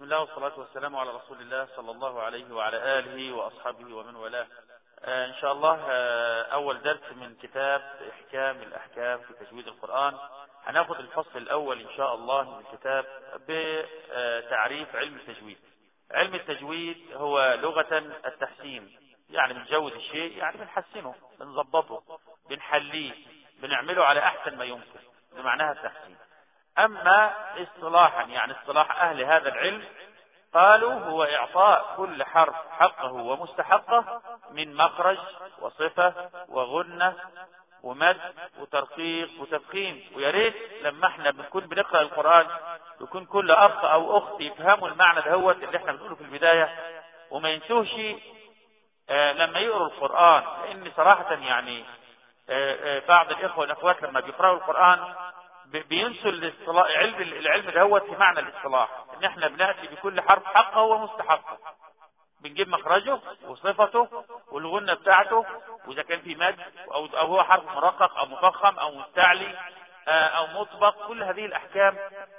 بسم الله والصلاة والسلام على رسول الله صلى الله عليه وعلى آله وأصحابه ومن والاه آه إن شاء الله آه أول درس من كتاب إحكام الأحكام في تجويد القرآن هناخد الفصل الأول إن شاء الله من الكتاب بتعريف علم التجويد علم التجويد هو لغة التحسين يعني بنجود الشيء يعني بنحسنه بنظبطه بنحليه بنعمله على أحسن ما يمكن بمعناها التحسين أما اصطلاحا يعني اصطلاح أهل هذا العلم قالوا هو إعطاء كل حرف حقه ومستحقه من مخرج وصفة وغنة ومد وترقيق وتفخيم ويا ريت لما احنا بنكون بنقرأ القرآن يكون كل أخ أو أخت يفهموا المعنى دهوت اللي احنا بنقوله في البداية وما ينسوش آه لما يقروا القرآن لأن صراحة يعني آه آه بعض الإخوة والأخوات لما بيقرأوا القرآن بينسوا الاصطلاح علم العلم دهوت في معنى الاصطلاح ان احنا بناتي بكل حرف حقه ومستحقه بنجيب مخرجه وصفته والغنة بتاعته واذا كان في مد او او هو حرف مرقق او مفخم او مستعلي او مطبق كل هذه الاحكام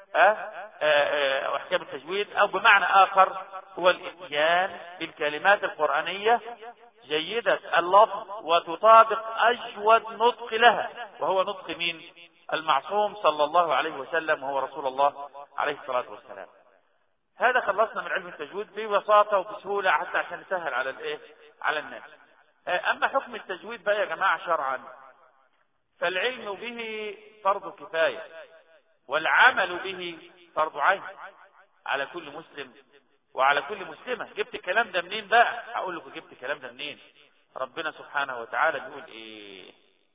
او احكام التجويد او بمعنى اخر هو الاتيان بالكلمات القرآنية جيدة اللفظ وتطابق اجود نطق لها وهو نطق مين المعصوم صلى الله عليه وسلم وهو رسول الله عليه الصلاة والسلام هذا خلصنا من علم التجويد ببساطة وبسهولة حتى عشان نسهل على الايه على الناس اما حكم التجويد بقى يا جماعة شرعا فالعلم به فرض كفاية والعمل به فرض عين على كل مسلم وعلى كل مسلمة جبت الكلام ده منين بقى هقول لكم جبت الكلام ده منين ربنا سبحانه وتعالى بيقول ايه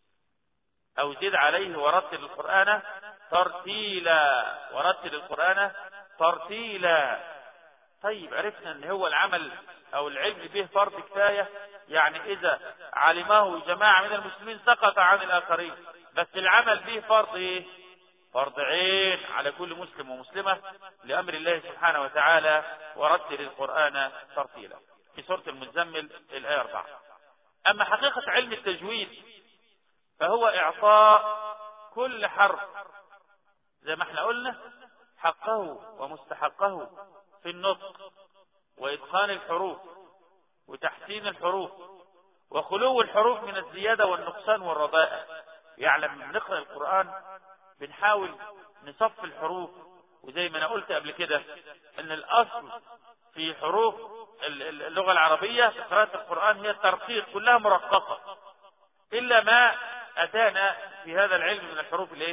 او زد عليه ورتل القرآن ترتيلا ورتل القرآن ترتيلا طيب عرفنا ان هو العمل او العلم به فرض كفاية يعني اذا علمه جماعة من المسلمين سقط عن الاخرين بس العمل به فرض ايه فرض عين على كل مسلم ومسلمة لامر الله سبحانه وتعالى ورتل القرآن ترتيلا في سورة المزمل الايه 4 اما حقيقة علم التجويد فهو اعطاء كل حرف زي ما احنا قلنا حقه ومستحقه في النطق واتقان الحروف وتحسين الحروف وخلو الحروف من الزيادة والنقصان والرضاء يعني لما بنقرأ القرآن بنحاول نصف الحروف وزي ما انا قلت قبل كده ان الاصل في حروف اللغة العربية في قراءة القرآن هي الترقيق كلها مرققة الا ما اتانا في هذا العلم من الحروف الايه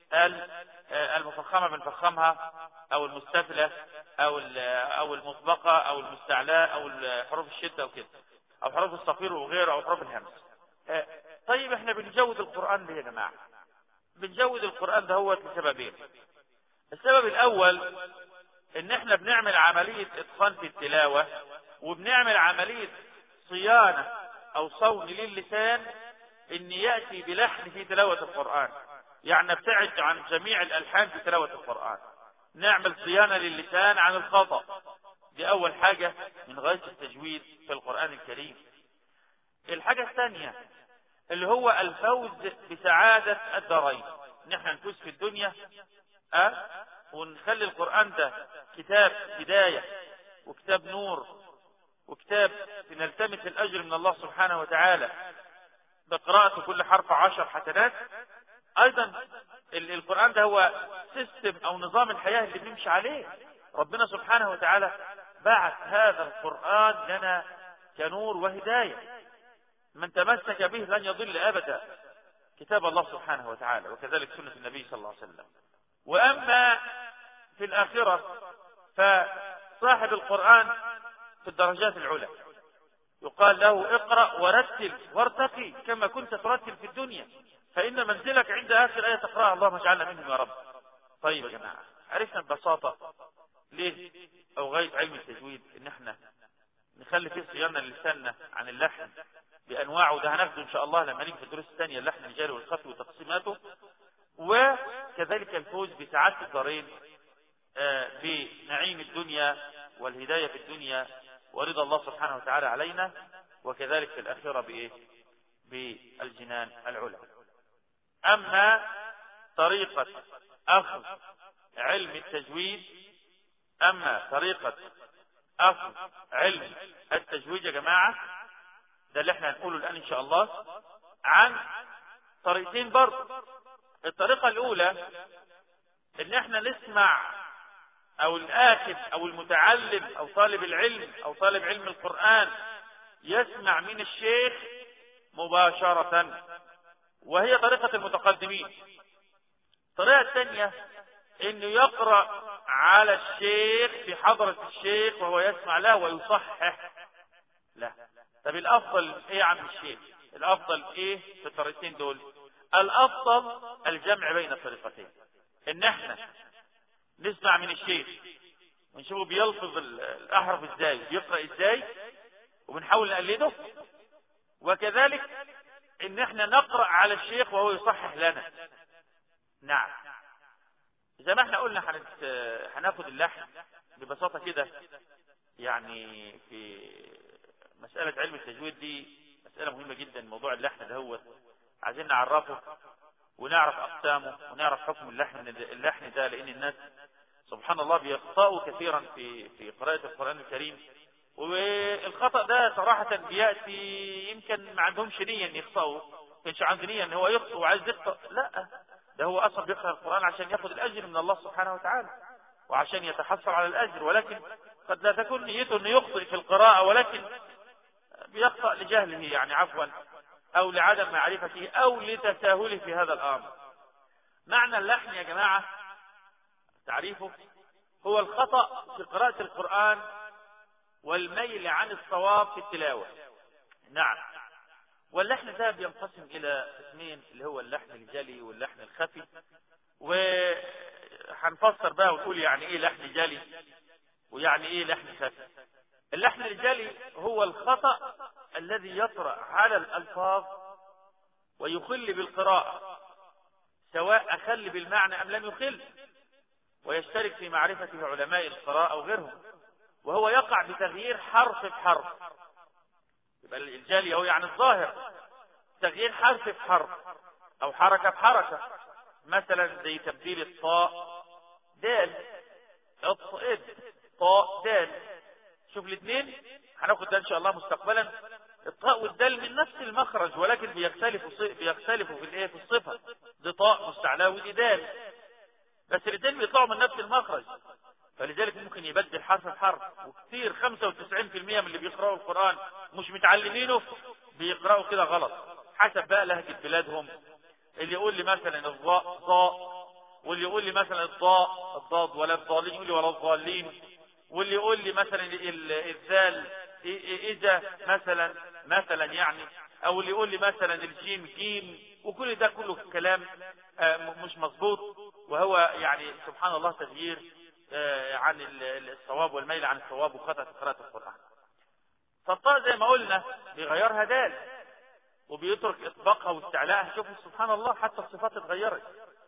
المفخمة بنفخمها او المستفلة او او المطبقة او المستعلاء او حروف الشدة او كده او حروف الصفير وغيره او حروف الهمس طيب احنا بنجود القرآن ليه يا جماعة بنجود القرآن ده هو لسببين السبب الاول ان احنا بنعمل عملية اتقان في التلاوة وبنعمل عملية صيانة او صون للسان ان يأتي بلحن في تلاوة القرآن يعني نبتعد عن جميع الالحان في تلاوة القرآن نعمل صيانة للسان عن الخطأ دي اول حاجة من غاية التجويد في القرآن الكريم الحاجة الثانية اللي هو الفوز بسعادة الدارين نحن نفوز في الدنيا أه؟ ونخلي القرآن ده كتاب هداية وكتاب نور وكتاب نلتمس الأجر من الله سبحانه وتعالى بقراءة كل حرف عشر حسنات أيضا القرآن ده هو سيستم أو نظام الحياة اللي بنمشي عليه ربنا سبحانه وتعالى بعث هذا القرآن لنا كنور وهداية من تمسك به لن يضل أبدا كتاب الله سبحانه وتعالى وكذلك سنة النبي صلى الله عليه وسلم وأما في الآخرة فصاحب القرآن في الدرجات العلى يقال له اقرأ ورتل وارتقي كما كنت ترتل في الدنيا فإن منزلك عند آخر آية تقرأها اللهم اجعلنا منهم يا رب طيب يا جماعة عرفنا ببساطة ليه أو غاية علم التجويد إن احنا نخلي فيه صيانة لساننا عن اللحن بأنواعه وده هناخده إن شاء الله لما نيجي في الدروس الثانية اللحن الجاري والخفي وتقسيماته وكذلك الفوز بسعادة الدارين بنعيم الدنيا والهداية في الدنيا ورضا الله سبحانه وتعالى علينا وكذلك في الآخرة بإيه بالجنان العلى أما طريقة أخذ علم التجويد أما طريقة أخذ علم التجويد يا جماعة ده اللي احنا هنقوله الآن إن شاء الله عن طريقتين برضه الطريقة الأولى إن احنا نسمع أو الآخذ أو المتعلم أو طالب العلم أو طالب علم القرآن يسمع من الشيخ مباشرة وهي طريقة المتقدمين الطريقة الثانية انه يقرأ على الشيخ في حضرة الشيخ وهو يسمع له ويصحح لا طب الافضل ايه يا عم الشيخ الافضل ايه في الطريقتين دول الافضل الجمع بين الطريقتين ان احنا نسمع من الشيخ ونشوفه بيلفظ الاحرف ازاي بيقرأ ازاي وبنحاول نقلده وكذلك ان احنا نقرأ على الشيخ وهو يصحح لنا نعم زي ما احنا قلنا هنت... هناخد اللحن ببساطة كده يعني في مسألة علم التجويد دي مسألة مهمة جدا موضوع اللحن ده هو عايزين نعرفه ونعرف أقسامه ونعرف حكم اللحن اللحن ده لأن الناس سبحان الله بيخطئوا كثيرا في في قراءة القرآن الكريم والخطأ ده صراحة بيأتي يمكن ما عندهمش نية ان يخطئوا كانش عنده نية ان هو يخطئ وعايز يخطئ لا ده هو اصلا بيقرأ القرآن عشان ياخد الاجر من الله سبحانه وتعالى وعشان يتحصل على الاجر ولكن قد لا تكون نيته انه يخطئ في القراءة ولكن بيخطأ لجهله يعني عفوا او لعدم معرفته او لتساهله في هذا الامر معنى اللحن يا جماعة تعريفه هو الخطأ في قراءة القرآن والميل عن الصواب في التلاوة نعم واللحن ده بينقسم إلى قسمين اللي هو اللحن الجلي واللحن الخفي وهنفسر بقى ونقول يعني ايه لحن جلي ويعني ايه لحن خفي اللحن الجلي هو الخطأ الذي يطرأ على الألفاظ ويخل بالقراءة سواء أخل بالمعنى أم لم يخل ويشترك في معرفته علماء القراءة أو غيرهم وهو يقع بتغيير حرف بحرف يبقى الجالي هو يعني الظاهر تغيير حرف بحرف او حركة بحركة مثلا زي تبديل الطاء دال اض طاء دال شوف الاثنين هناخد ده ان شاء الله مستقبلا الطاء والدال من نفس المخرج ولكن بيختلفوا بيختلفوا في الايه في الصفه دي طاء مستعلاه ودي دال بس الاثنين بيطلعوا من نفس المخرج فلذلك ممكن يبدل حرف بحرف وكثير 95% من اللي بيقرأوا القرآن مش متعلمينه بيقرأوا كده غلط حسب بقى لهجة بلادهم اللي يقول لي مثلا الضاء ضاء واللي يقول لي مثلا الضاء الضاد ولا الضالين يقول لي ولا الضالين واللي يقول لي مثلا الذال إذا مثلا مثلا يعني أو اللي يقول لي مثلا الجيم جيم وكل ده كله كلام مش مظبوط وهو يعني سبحان الله تغيير عن الصواب والميل عن الصواب وخطأ قراءة القرآن فالطاء زي ما قلنا بيغيرها دال وبيترك إطباقها واستعلاءها شوفوا سبحان الله حتى الصفات اتغيرت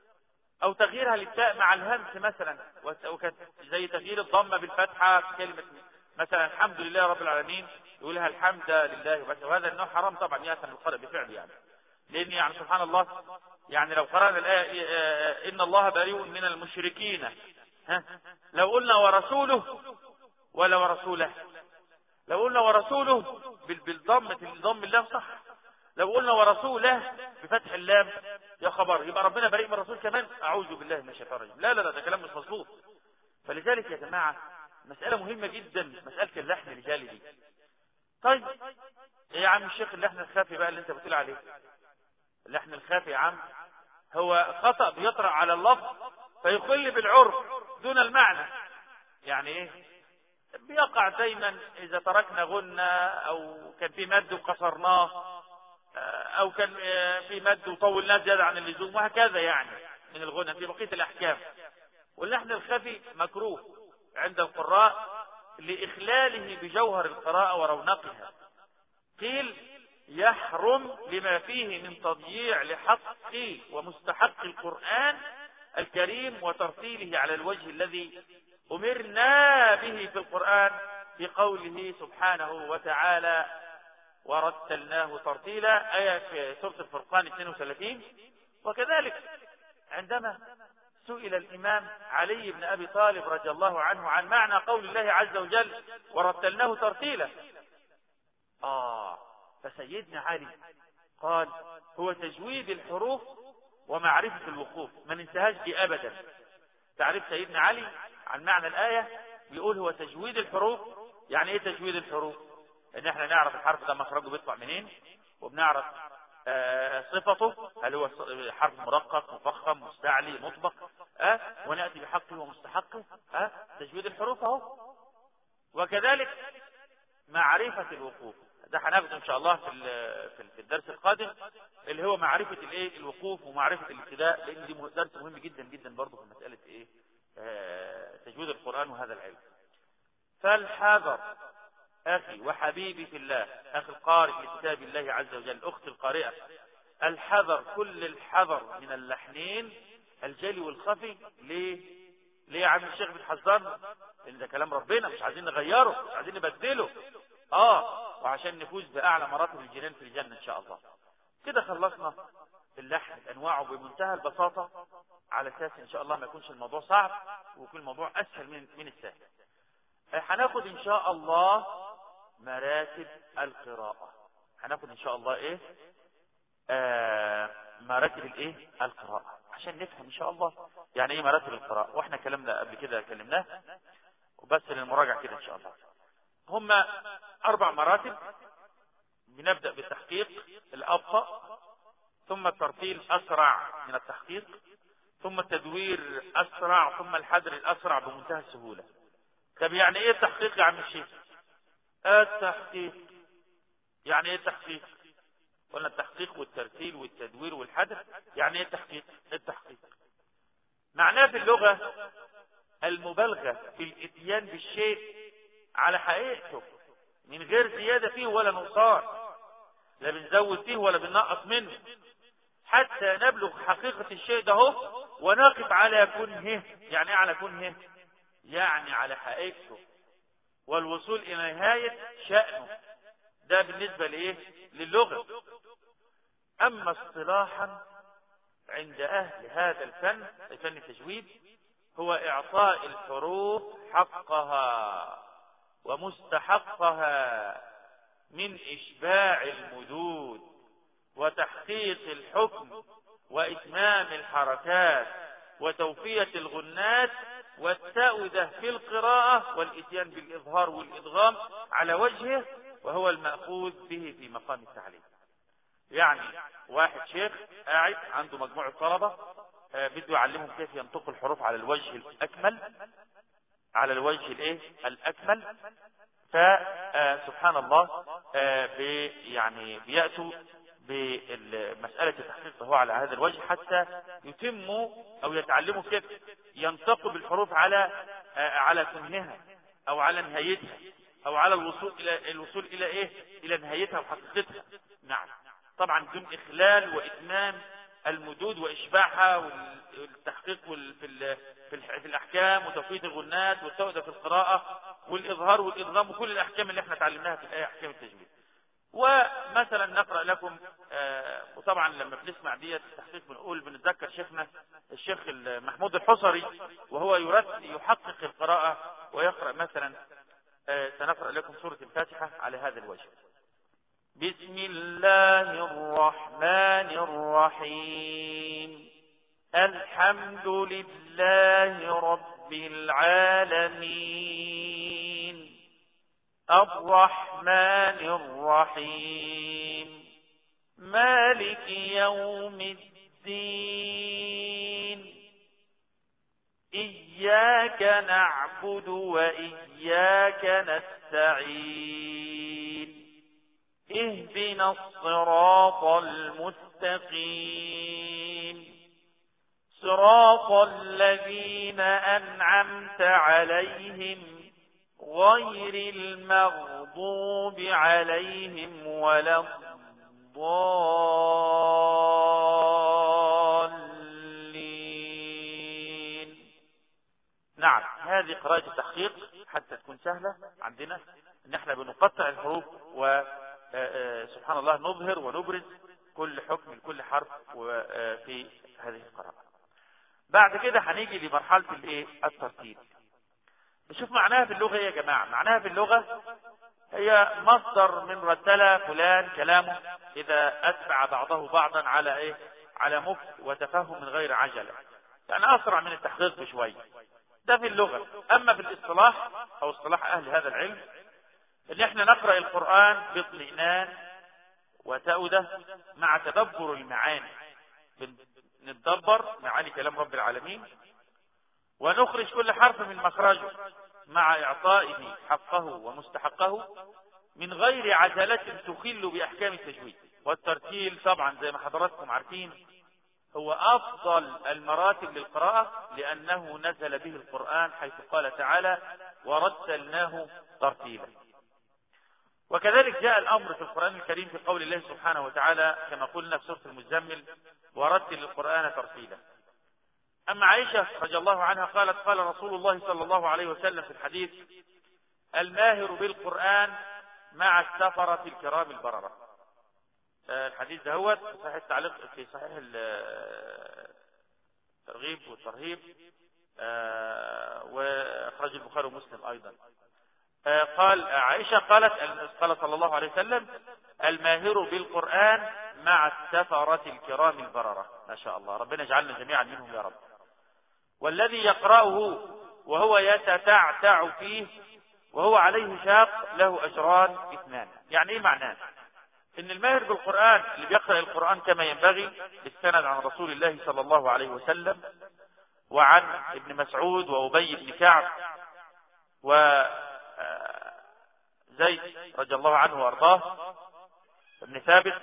أو تغييرها للتاء مع الهمس مثلا وكانت زي تغيير الضمة بالفتحة في كلمة مثلا الحمد لله رب العالمين يقولها الحمد لله وبس وهذا النوع حرام طبعا يأثم القارئ بفعل يعني لأن يعني سبحان الله يعني لو قرأنا الآية إن الله بريء من المشركين ها لو قلنا ورسوله ولا ورسوله لو قلنا ورسوله بالضم ضم اللام صح لو قلنا ورسوله بفتح اللام يا خبر يبقى ربنا بريء من الرسول كمان اعوذ بالله من الشيطان الرجيم لا لا لا ده كلام مش مظبوط فلذلك يا جماعه مساله مهمه جدا مساله اللحن الرجالي دي طيب ايه يا عم الشيخ اللحن الخافي بقى اللي انت بتقول عليه اللحن الخافي يا عم هو خطأ بيطرأ على اللفظ فيخل بالعرف دون المعنى يعني ايه بيقع دايما اذا تركنا غنى او كان في مد وقصرناه او كان في مد وطولناه زياده عن اللزوم وهكذا يعني من الغنى في بقيه الاحكام واللحن الخفي مكروه عند القراء لاخلاله بجوهر القراءه ورونقها قيل يحرم لما فيه من تضييع لحق ومستحق القرآن الكريم وترتيله على الوجه الذي أمرنا به في القرآن بقوله سبحانه وتعالى ورتلناه ترتيلا آية في سورة الفرقان 32 وكذلك عندما سئل الإمام علي بن أبي طالب رضي الله عنه عن معنى قول الله عز وجل ورتلناه ترتيلا آه فسيدنا علي قال هو تجويد الحروف ومعرفة الوقوف ما ننساهاش دي أبدا تعرف سيدنا علي عن معنى الآية بيقول هو تجويد الحروف يعني ايه تجويد الحروف ان احنا نعرف الحرف ده مخرجه بيطلع منين وبنعرف آه صفته هل هو حرف مرقق مفخم مستعلي مطبق أه؟ ونأتي بحقه ومستحقه أه؟ تجويد الحروف اهو وكذلك معرفة الوقوف ده هناخده ان شاء الله في في الدرس القادم اللي هو معرفة الايه الوقوف ومعرفة الابتداء لان دي درس مهم جدا جدا برضه في مسألة ايه آه تجويد القرآن وهذا العلم فالحذر أخي وحبيبي في الله أخي القارئ لكتاب الله عز وجل أخت القارئة الحذر كل الحذر من اللحنين الجلي والخفي ليه ليه يا عم الشيخ بتحذرنا لان ده كلام ربنا مش عايزين نغيره مش عايزين نبدله اه وعشان نفوز باعلى مراتب الجنان في الجنه ان شاء الله كده خلصنا اللحن انواعه بمنتهى البساطه على اساس ان شاء الله ما يكونش الموضوع صعب ويكون الموضوع اسهل من من السهل هناخد ان شاء الله مراتب القراءة هناخد ان شاء الله ايه آه مراتب الايه القراءة عشان نفهم ان شاء الله يعني ايه مراتب القراءة واحنا كلامنا قبل كده كلمناه وبس للمراجعة كده ان شاء الله هما اربع مراتب بنبدأ بالتحقيق الابطأ ثم الترتيل اسرع من التحقيق ثم التدوير اسرع ثم الحذر الاسرع بمنتهى السهولة طب يعني ايه التحقيق يا عم الشيخ التحقيق يعني ايه التحقيق قلنا التحقيق والترتيل والتدوير والحذر يعني ايه التحقيق التحقيق معناه في اللغة المبالغة في الاتيان بالشيء على حقيقته من غير زيادة فيه ولا نقصان لا بنزود فيه ولا بننقص منه حتى نبلغ حقيقة الشيء ده هو ونقف على كنهه يعني ايه على كنهه يعني على حقيقته والوصول إلى نهاية شأنه ده بالنسبة لإيه للغة أما اصطلاحا عند أهل هذا الفن فن التجويد هو إعطاء الحروف حقها ومستحقها من إشباع المدود وتحقيق الحكم وإتمام الحركات وتوفية الغنات والتأودة في القراءة والإتيان بالإظهار والإدغام على وجهه وهو المأخوذ به في مقام التعليم يعني واحد شيخ قاعد عنده مجموعة طلبة آه بده يعلمهم كيف ينطقوا الحروف على الوجه الأكمل على الوجه الايه الأكمل فسبحان الله آه بي يعني بيأتوا بمسألة التحقيق هو على هذا الوجه حتى يتموا أو يتعلموا كيف ينطقوا بالحروف على على كنهها أو على نهايتها أو على الوصول إلى الوصول إلى إيه؟ إلى نهايتها وحقيقتها. نعم. طبعا دون إخلال وإتمام المدود وإشباعها والتحقيق في في الأحكام وتفويض الغنات والتوأدة في القراءة والإظهار والإدغام وكل الأحكام اللي احنا تعلمناها في الآية أحكام التجويد. ومثلا نقرأ لكم آه وطبعا لما بنسمع ديت التحقيق بنقول بنتذكر شيخنا الشيخ محمود الحصري وهو يرد يحقق القراءة ويقرأ مثلا آه سنقرأ لكم سورة الفاتحة على هذا الوجه بسم الله الرحمن الرحيم الحمد لله رب العالمين الرحمن الرحيم مالك يوم الدين إياك نعبد وإياك نستعين اهدنا الصراط المستقيم صراط الذين أنعمت عليهم غير المغضوب عليهم ولا الضالين نعم هذه قراءة التحقيق حتى تكون سهلة عندنا ان احنا بنقطع الحروف وسبحان الله نظهر ونبرز كل حكم لكل حرف في هذه القراءة بعد كده هنيجي لمرحلة الايه الترتيب نشوف معناها في اللغة ايه يا جماعة معناها في اللغة هي مصدر من رتل فلان كلامه اذا اتبع بعضه بعضا على ايه على مفت وتفهم من غير عجلة يعني اسرع من التحقيق بشوية ده في اللغة اما في الاصطلاح او اصطلاح اهل هذا العلم ان احنا نقرأ القرآن باطمئنان وتأودة مع تدبر المعاني نتدبر معاني كلام رب العالمين ونخرج كل حرف من مخرجه مع إعطائه حقه ومستحقه من غير عجلة تخل بأحكام التجويد والترتيل طبعا زي ما حضراتكم عارفين هو أفضل المراتب للقراءة لأنه نزل به القرآن حيث قال تعالى ورتلناه ترتيلا وكذلك جاء الأمر في القرآن الكريم في قول الله سبحانه وتعالى كما قلنا في سورة المزمل ورتل القرآن ترتيلا أما عائشة رضي الله عنها قالت قال رسول الله صلى الله عليه وسلم في الحديث الماهر بالقرآن مع السفرة الكرام البررة الحديث ده هو صحيح التعليق في صحيح الترغيب والترهيب وأخرج البخاري ومسلم أيضا قال عائشة قالت قال صلى الله عليه وسلم الماهر بالقرآن مع السفرة الكرام البررة ما شاء الله ربنا يجعلنا جميعا منهم يا رب والذي يقرأه وهو يتتعتع فيه وهو عليه شاق له أجران اثنان يعني ايه معناه ان الماهر بالقرآن اللي بيقرأ القرآن كما ينبغي بالسند عن رسول الله صلى الله عليه وسلم وعن ابن مسعود وأبي بن كعب و زيد رضي الله عنه وارضاه ابن ثابت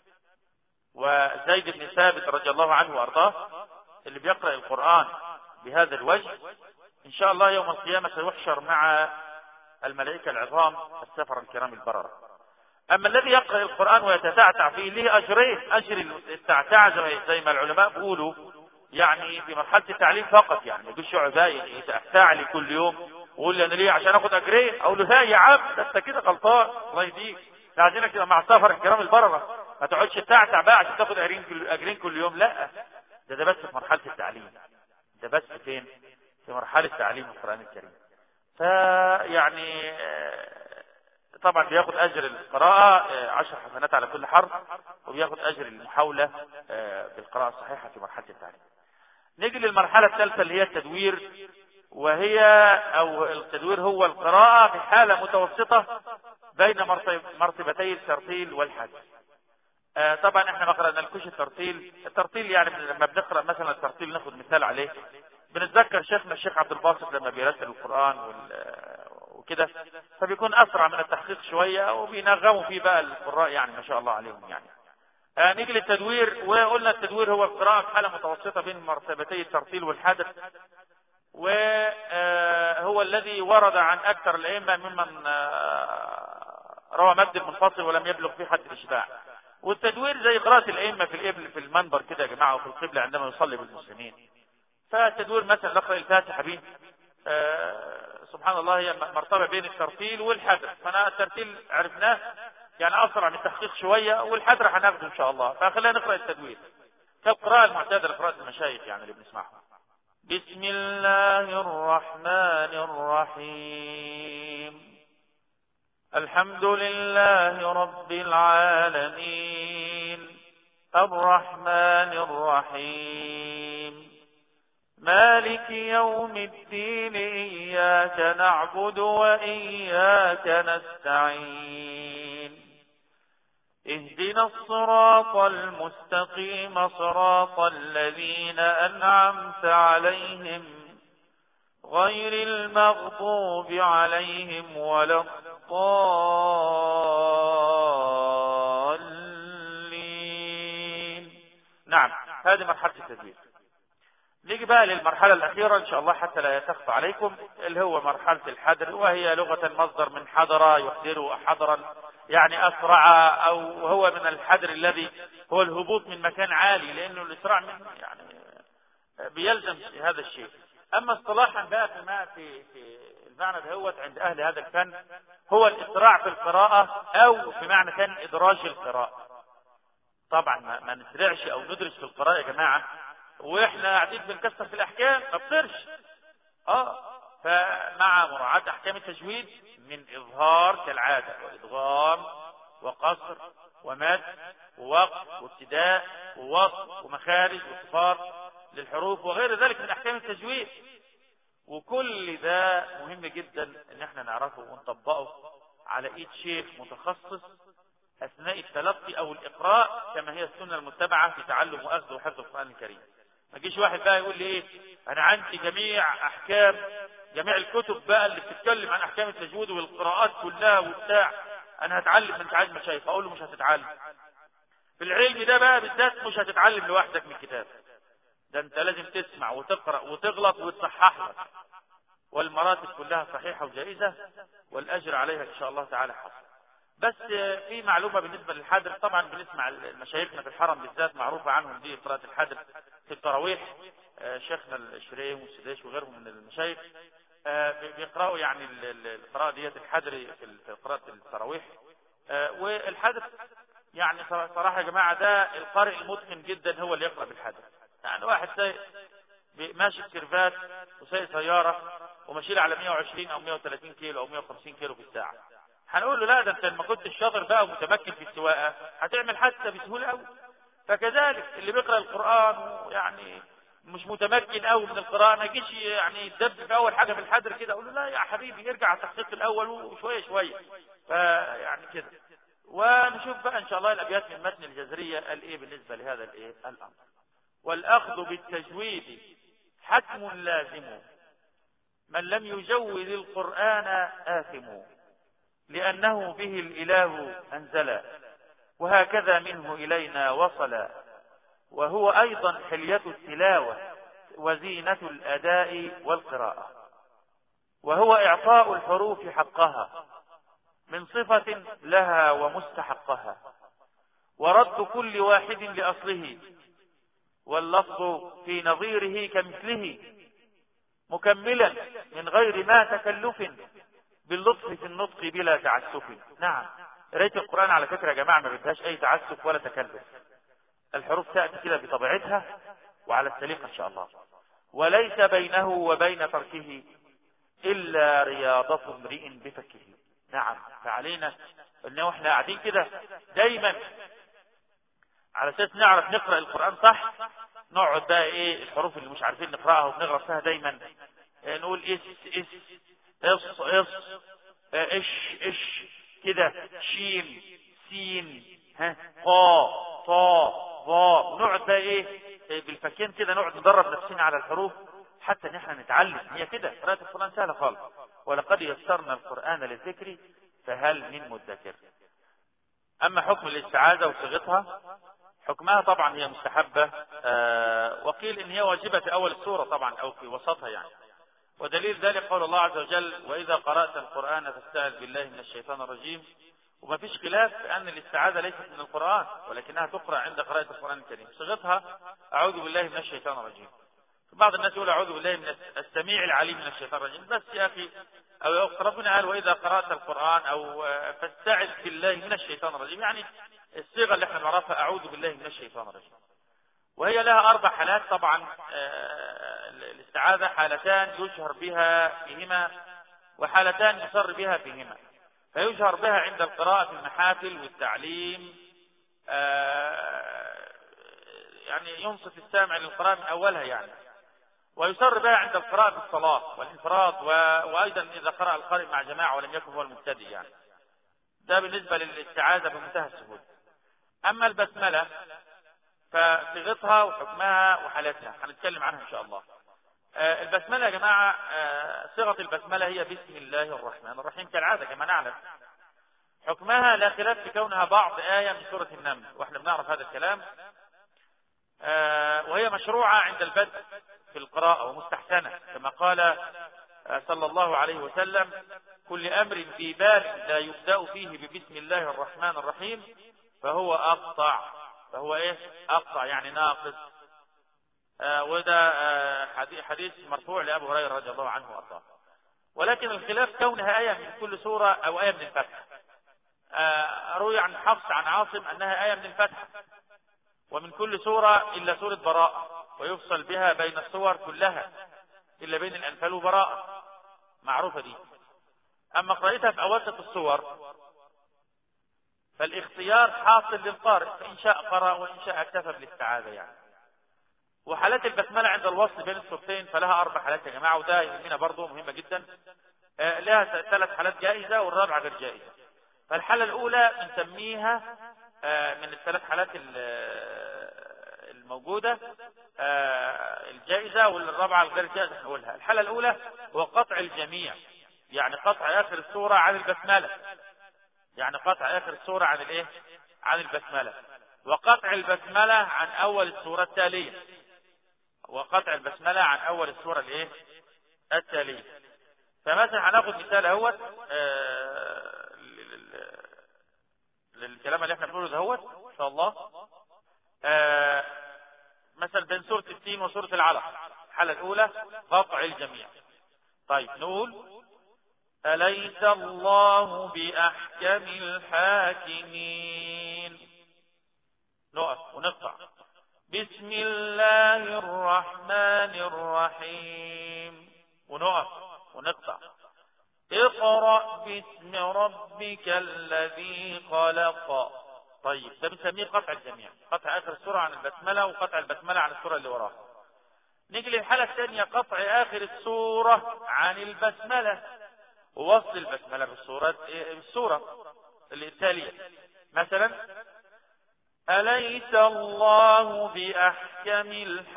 وزيد بن ثابت رضي الله عنه وارضاه اللي بيقرأ القرآن بهذا الوجه ان شاء الله يوم القيامة سيحشر مع الملائكة العظام السفر الكرام البررة اما الذي يقرأ القرآن ويتتعتع فيه له اجرين اجر التعتع زي ما العلماء بيقولوا يعني في مرحلة التعليم فقط يعني ما يقولش عباية يتأتع لي كل يوم وقول لي انا ليه عشان اخد اجرين اقول له لا يا عم ده انت كده غلطان الله يهديك احنا عايزينك تبقى مع السفر الكرام البرره ما تقعدش تتعتع بقى عشان تاخد اجرين كل اجرين كل يوم لا ده ده بس في مرحله التعليم ده بس فين في مرحله تعليم القران الكريم فيعني طبعا بياخد اجر القراءه عشر حسنات على كل حرف وبياخد اجر المحاوله بالقراءه الصحيحه في مرحله التعليم نيجي للمرحله الثالثه اللي هي التدوير وهي او التدوير هو القراءة في حالة متوسطة بين مرتبتي الترتيل والحد آه طبعا احنا ما قرأنالكوش الترتيل الترتيل يعني لما بنقرأ مثلا الترتيل ناخد مثال عليه بنتذكر شيخنا الشيخ عبد الباسط لما بيرتل القرآن وكده فبيكون اسرع من التحقيق شوية وبينغموا فيه بقى القراء يعني ما شاء الله عليهم يعني آه نيجي للتدوير وقلنا التدوير هو القراءة في حالة متوسطة بين مرتبتي الترتيل والحدث وهو الذي ورد عن أكثر الأئمة ممن روى مد المنفصل ولم يبلغ فيه حد الإشباع والتدوير زي قراءة الأئمة في الإبل في المنبر كده يا جماعة وفي القبلة عندما يصلي بالمسلمين فالتدوير مثلا نقرأ الفاتحة به سبحان الله هي مرتبة بين الترتيل والحدر فأنا الترتيل عرفناه يعني أسرع من التحقيق شوية والحدر هناخده إن شاء الله فخلينا نقرأ التدوير كالقراءة المعتادة لقراءة المشايخ يعني اللي بنسمعها بسم الله الرحمن الرحيم الحمد لله رب العالمين الرحمن الرحيم مالك يوم الدين إياك نعبد وإياك نستعين اهدنا الصراط المستقيم صراط الذين أنعمت عليهم غير المغضوب عليهم ولا الضالين نعم هذه مرحلة التدوير نيجي بقى للمرحلة الأخيرة إن شاء الله حتى لا يتخفى عليكم اللي هو مرحلة الحدر وهي لغة مصدر من حضر يحضر حضرا يعني أسرع أو هو من الحدر الذي هو الهبوط من مكان عالي لأنه الإسراع من يعني بيلزم هذا الشيء أما اصطلاحا بقى في في في المعنى دهوت عند أهل هذا الفن هو الإسراع في القراءة أو في معنى كان إدراج القراءة طبعا ما, ما نسرعش أو ندرج في القراءة يا جماعة واحنا قاعدين بنكسر في الاحكام ما بطرش اه فمع مراعاة احكام التجويد من اظهار كالعادة وادغام وقصر ومد ووقف وابتداء ووصل ومخارج وصفار للحروف وغير ذلك من احكام التجويد وكل ده مهم جدا ان احنا نعرفه ونطبقه على ايد شيخ متخصص اثناء التلقي او الاقراء كما هي السنه المتبعه في تعلم واخذ وحفظ القران الكريم ما يجيش واحد بقى يقول لي ايه انا عندي جميع احكام جميع الكتب بقى اللي بتتكلم عن احكام التجويد والقراءات كلها وبتاع انا هتعلم من سعيد مشايخ اقول له مش هتتعلم في العلم ده بقى بالذات مش هتتعلم لوحدك من الكتاب ده انت لازم تسمع وتقرا وتغلط وتصحح لك والمراتب كلها صحيحه وجائزه والاجر عليها ان شاء الله تعالى حصل بس في معلومة بالنسبة للحادر طبعا بنسمع مشايخنا في الحرم بالذات معروفة عنهم دي قراءة الحادر في التراويح شيخنا الشريم والسديش وغيرهم من المشايخ بيقرأوا يعني القراءة ديت الحادر في قراءة التراويح والحادر يعني صراحة يا جماعة ده القارئ المتقن جدا هو اللي يقرأ بالحادر يعني واحد سايق ماشي بسيرفات وسايق سيارة وماشي على 120 او 130 كيلو او 150 كيلو في الساعة هنقول له لا ده انت ما كنتش شاطر بقى ومتمكن في السواقه هتعمل حادثه بسهوله قوي فكذلك اللي بيقرا القران ويعني مش متمكن قوي من القراءه ما يجيش يعني يدب في اول حاجه في الحدر كده اقول له لا يا حبيبي ارجع على التحقيق الاول وشويه شويه فيعني كده ونشوف بقى ان شاء الله الابيات من متن الجزريه قال ايه بالنسبه لهذا الايه الامر والاخذ بالتجويد حتم لازم من لم يجود القران آثم لأنه به الإله أنزل وهكذا منه إلينا وصل وهو أيضا حلية التلاوة وزينة الأداء والقراءة وهو إعطاء الحروف حقها من صفة لها ومستحقها ورد كل واحد لأصله واللفظ في نظيره كمثله مكملا من غير ما تكلف باللطف في النطق بلا تعسف نعم قرايه القرآن على فكرة يا جماعة ما بدهاش أي تعسف ولا تكلف الحروف تأتي كده بطبيعتها وعلى السليقة إن شاء الله وليس بينه وبين تركه إلا رياضة امرئ بفكه نعم فعلينا إنه إحنا قاعدين كده دايما على أساس نعرف نقرأ القرآن صح نقعد بقى إيه الحروف اللي مش عارفين نقرأها وبنغرق فيها دايما نقول إس إس اص اص اش اش كده شين سين ها قا طا ظا ونقعد بقى ايه بالفكين كده نقعد ندرب نفسنا على الحروف حتى ان احنا نتعلم هي كده قراءة القرآن سهلة خالص ولقد يسرنا القرآن للذكر فهل من مدكر اما حكم الاستعاذة وصيغتها حكمها طبعا هي مستحبة آه وقيل ان هي واجبة في اول السورة طبعا او في وسطها يعني ودليل ذلك قول الله عز وجل وإذا قرأت القرآن فاستعذ بالله من الشيطان الرجيم وما فيش خلاف أن الاستعاذة ليست من القرآن ولكنها تقرأ عند قراءة القرآن الكريم صيغتها أعوذ بالله من الشيطان الرجيم بعض الناس يقول أعوذ بالله من السميع العليم من الشيطان الرجيم بس يا أخي أو ربنا قال وإذا قرأت القرآن أو فاستعذ بالله من الشيطان الرجيم يعني الصيغة اللي احنا نعرفها أعوذ بالله من الشيطان الرجيم وهي لها أربع حالات طبعا الاستعاذة حالتان يجهر بها فيهما وحالتان يسر بها فيهما فيجهر بها عند القراءة في المحافل والتعليم يعني ينصف السامع للقراءة من أولها يعني ويسر بها عند القراءة في الصلاة والانفراد وأيضا إذا قرأ القارئ مع جماعة ولم يكن هو المبتدئ يعني ده بالنسبة للاستعاذة بمنتهى السهولة أما البسملة فصيغتها وحكمها وحالتها هنتكلم عنها ان شاء الله آه البسملة يا جماعة آه صيغة البسملة هي بسم الله الرحمن الرحيم كالعادة كما نعلم حكمها لا خلاف في كونها بعض آية من سورة النمل واحنا بنعرف هذا الكلام آه وهي مشروعة عند البدء في القراءة ومستحسنة كما قال صلى الله عليه وسلم كل أمر في بال لا يبدأ فيه ببسم الله الرحمن الرحيم فهو أقطع فهو ايه اقطع يعني ناقص آه وده آه حديث, حديث مرفوع لابو هريره رضي الله عنه وارضاه ولكن الخلاف كونها ايه من كل سوره او ايه من الفتح آه روي عن حفص عن عاصم انها ايه من الفتح ومن كل سوره الا سوره براءه ويفصل بها بين الصور كلها إلا بين الأنفال وبراءة معروفة دي أما قراءتها في أواسط الصور فالاختيار حاصل للقارئ فإن شاء قرأ وإن شاء اكتفى بالاستعاذة يعني وحالات البسملة عند الوصل بين الصورتين فلها أربع حالات يا جماعة وده يهمنا برضه مهمة جدا آه لها ثلاث حالات جائزة والرابعة غير جائزة فالحالة الأولى بنسميها آه من الثلاث حالات الموجودة آه الجائزة والرابعة الغير جائزة نقولها الحالة الأولى هو قطع الجميع يعني قطع آخر السورة عن البسملة يعني قطع آخر السورة عن الإيه عن البسملة وقطع البسملة عن أول السورة التالية وقطع البسملة عن أول السورة الإيه التالية فمثلا هناخد مثال اهوت آه للكلام اللي احنا بنقوله دهوت ان شاء الله آه مثلا بين سورة التين وسورة العلق الحالة الأولى قطع الجميع طيب نقول أليس الله بأحكم الحاكمين نقف ونقطع بسم الله الرحمن الرحيم ونقف ونقطع اقرأ باسم ربك الذي خلق طيب ده بنسميه قطع الجميع قطع آخر السورة عن البسملة وقطع البسملة عن السورة اللي وراها نيجي للحالة الثانية قطع آخر السورة عن البسملة ووصل البسملة بالسورة بالسورة التالية مثلا أليس الله بأحكم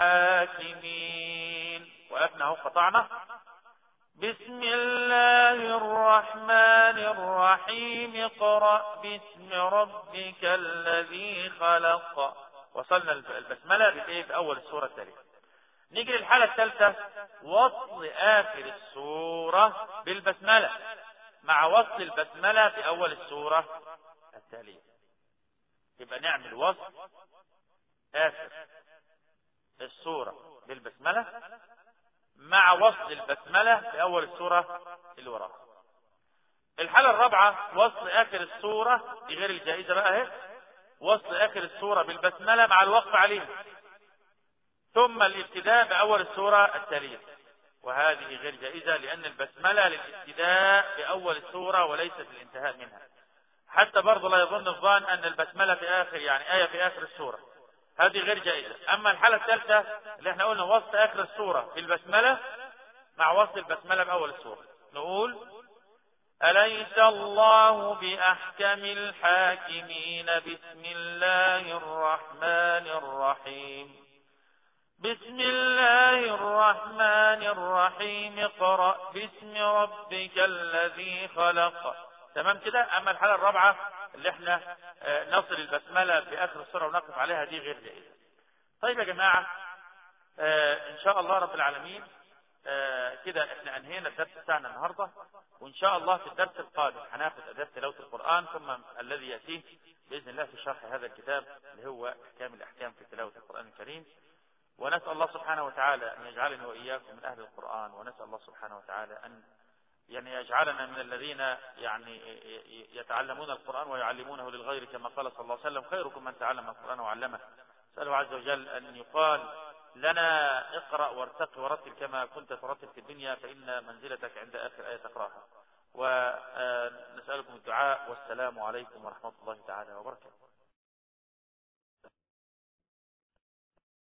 الحاكمين وقفنا اهو قطعنا بسم الله الرحمن الرحيم اقرأ باسم ربك الذي خلق وصلنا البسملة بالايه في أول السورة التالية نيجي للحالة الثالثة وصل آخر السورة بالبسملة مع وصل البسملة في أول السورة التالية يبقى نعمل وصل آخر السورة بالبسملة مع وصل البسملة في أول السورة اللي وراها الحالة الرابعة وصل آخر السورة دي غير الجائزة بقى اهي وصل آخر السورة بالبسملة مع الوقف عليها ثم الابتداء بأول السورة التالية وهذه غير جائزة لأن البسملة للابتداء بأول السورة وليست الانتهاء منها حتى برضه لا يظن الظان أن البسملة في آخر يعني آية في آخر السورة هذه غير جائزة أما الحالة الثالثة اللي احنا قلنا وصل آخر السورة بالبسملة مع وصل البسملة بأول السورة نقول أليس الله بأحكم الحاكمين بسم الله الرحمن الرحيم بسم الله الرحمن الرحيم اقرأ باسم ربك الذي خلق تمام كده أما الحالة الرابعة اللي احنا نصل البسملة في آخر السورة ونقف عليها دي غير جائزة طيب يا جماعة ان شاء الله رب العالمين كده احنا انهينا الدرس بتاعنا النهاردة وان شاء الله في الدرس القادم هناخد اداب تلاوة القرآن ثم الذي يأتيه بإذن الله في شرح هذا الكتاب اللي هو احكام الاحكام في تلاوة القرآن الكريم ونسأل الله سبحانه وتعالى أن يجعلني وإياكم من أهل القرآن ونسأل الله سبحانه وتعالى أن يعني يجعلنا من الذين يعني يتعلمون القرآن ويعلمونه للغير كما قال صلى الله عليه وسلم خيركم من تعلم القرآن وعلمه سأله عز وجل أن يقال لنا اقرأ وارتق ورتل كما كنت ترتل في الدنيا فإن منزلتك عند آخر آية تقرأها ونسألكم الدعاء والسلام عليكم ورحمة الله تعالى وبركاته